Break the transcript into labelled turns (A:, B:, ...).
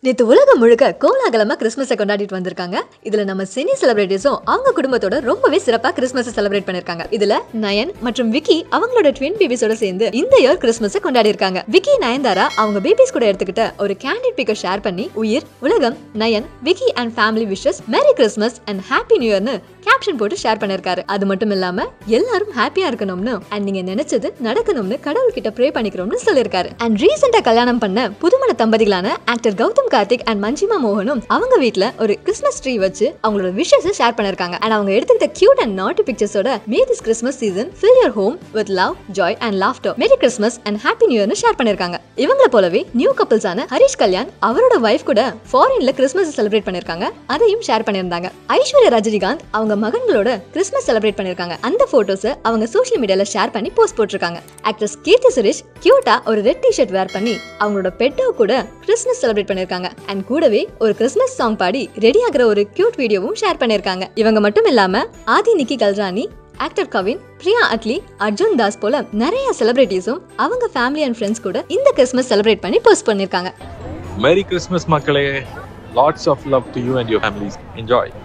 A: நேத்து உலகம் முழுக்க கோலாகலமா கிறிஸ்மஸை கொண்டாடிட்டு வந்திருக்காங்க இதுல நம்ம சினி செலிபிரிட்டிஸும் அவங்க குடும்பத்தோட ரொம்பவே சிறப்பா கிறிஸ்மஸ் செலிப்ரேட் பண்ணிருக்காங்க இதுல நயன் மற்றும் விக்கி அவங்களோட ட்வின் பேபிஸோட சேர்ந்து இந்த இயர் கிறிஸ்மஸை கொண்டாடி இருக்காங்க விக்கி நயன்தாரா அவங்க பேபிஸ் கூட எடுத்துக்கிட்ட ஒரு கேண்டிட் பிக்கை ஷேர் பண்ணி உயிர் உலகம் Nayan Vicky and family wishes merry Christmas and happy new இயர்னு கேப்ஷன் போட்டு ஷேர் பண்ணிருக்காரு அது மட்டும் இல்லாம எல்லாரும் ஹாப்பியா இருக்கணும்னு அண்ட் நீங்க நினைச்சது நடக்கணும்னு கடவுள் கிட்ட ப்ரே பண்ணிக்கிறோம்னு சொல்லிருக்காரு அண்ட் ரீசெண்டா கல்யாணம் பண்ண புதுமண தம்பதிகளான ஆக்டர் கௌதம் கார்த்திக் அண்ட் மஞ்சிமா மோகனும் அவங்க வீட்ல ஒரு கிறிஸ்மஸ் ட்ரீ வச்சு அவங்களோட விஷஸ் ஷேர் பண்ணிருக்காங்க அண்ட் அவங்க எடுத்துக்கிட்ட கியூட் அண்ட் நாட்டி பிக்சர்ஸோட may this Christmas season fill your home with love joy and laughter merry Christmas and happy new இயர்னு ஷேர் பண்ணிருக்காங்க இவங்கள போலவே நியூ கப்பிள்ஸான ஹரிஷ் கல்யாண் அவரோட வைஃப் கூட ஃபாரின்ல கிறிஸ்மஸ் செலிப்ரேட் பண்ணிருக்காங்க அதையும் ஷேர் பண்ணியிருந்தாங்க ஐஸ்வர்யா ரஜினிகாந்த் அவங்க மகன்களோட கிறிஸ்மஸ் செலிப்ரேட் பண்ணிருக்காங்க அந்த போட்டோஸ் அவங்க சோஷியல் மீடியால ஷேர் பண்ணி போஸ்ட் போட்டிருக்காங்க ஆக்ட்ரஸ் கீர்த்தி சுரேஷ் கியூட்டா ஒரு ரெட் டி-ஷர்ட் வேர் பண்ணி அவங்களோட பெட்டோ கூட கிறிஸ்மஸ் செலிப்ரேட் பண்ணிருக்காங்க அண்ட் கூடவே ஒரு கிறிஸ்மஸ் சாங் பாடி ரெடி ஆகிற ஒரு கியூட் வீடியோவும் ஷேர் பண்ணிருக்காங்க இவங்க மட்டும் இல்லாம ஆதி நிக்கி கல்ரானி ஆக்டர் கவின் பிரியா அட்லி அர்ஜுன் தாஸ் போல நிறைய செலிபிரிட்டிஸும் அவங்க ஃபேமிலி அண்ட் ஃப்ரெண்ட்ஸ் கூட இந்த கிறிஸ்மஸ் செலிப்ரேட் பண்ணி போஸ்ட் பண்ணிருக்காங்க
B: Merry Christmas, Makale. Lots of love to you and your families. Enjoy.